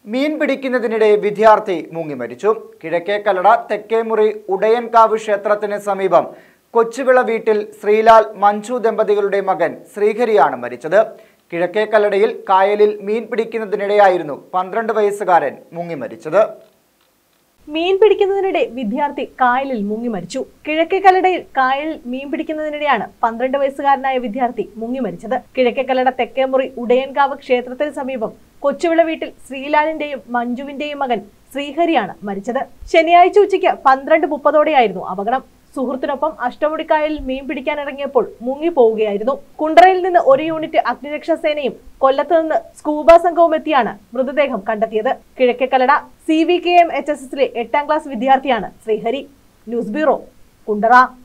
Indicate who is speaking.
Speaker 1: മീൻ പിടിക്കുന്നതിനിടെ വിദ്യാർത്ഥി മുങ്ങി മരിച്ചു കിഴക്കേക്കല്ലട തെക്കേമുറി ഉടയൻകാവ് ക്ഷേത്രത്തിന് സമീപം കൊച്ചുവിള വീട്ടിൽ ശ്രീലാൽ മഞ്ജു ദമ്പതികളുടെ മകൻ ശ്രീഹരിയാണ് മരിച്ചത് കിഴക്കേക്കല്ലടയിൽ കായലിൽ മീൻ പിടിക്കുന്നതിനിടെയായിരുന്നു പന്ത്രണ്ട് വയസ്സുകാരൻ മുങ്ങി മരിച്ചത്
Speaker 2: മീൻ പിടിക്കുന്നതിനിടെ വിദ്യാർത്ഥി കായലിൽ മുങ്ങി മരിച്ചു കിഴക്കേക്കല്ലടയിൽ കായലിൽ മീൻ പിടിക്കുന്നതിനിടെയാണ് പന്ത്രണ്ട് വയസ്സുകാരനായ വിദ്യാർത്ഥി മുങ്ങി മരിച്ചത് കിഴക്കേക്കല്ലട തെക്കേമുറി ഉടയൻകാവ് ക്ഷേത്രത്തിന് സമീപം കൊച്ചുവിള വീട്ടിൽ ശ്രീലാലിന്റെയും മഞ്ജുവിന്റെയും മകൻ ശ്രീഹരിയാണ് മരിച്ചത് ശനിയാഴ്ച ഉച്ചയ്ക്ക് പന്ത്രണ്ട് മുപ്പതോടെയായിരുന്നു അപകടം സുഹൃത്തിനൊപ്പം അഷ്ടമുടിക്കായലിൽ മീൻ പിടിക്കാൻ ഇറങ്ങിയപ്പോൾ മുങ്ങിപ്പോവുകയായിരുന്നു കുണ്ടറയിൽ നിന്ന് ഒരു യൂണിറ്റ് അഗ്നിരക്ഷാ സേനയും കൊല്ലത്ത് നിന്ന് സ്കൂബ സംഘവും എത്തിയാണ് മൃതദേഹം കണ്ടെത്തിയത് Kizhakkekallada C V K M H S എസിലെ എട്ടാം ക്ലാസ് വിദ്യാർത്ഥിയാണ് ശ്രീഹരി ന്യൂസ് ബ്യൂറോ കുണ്ടറ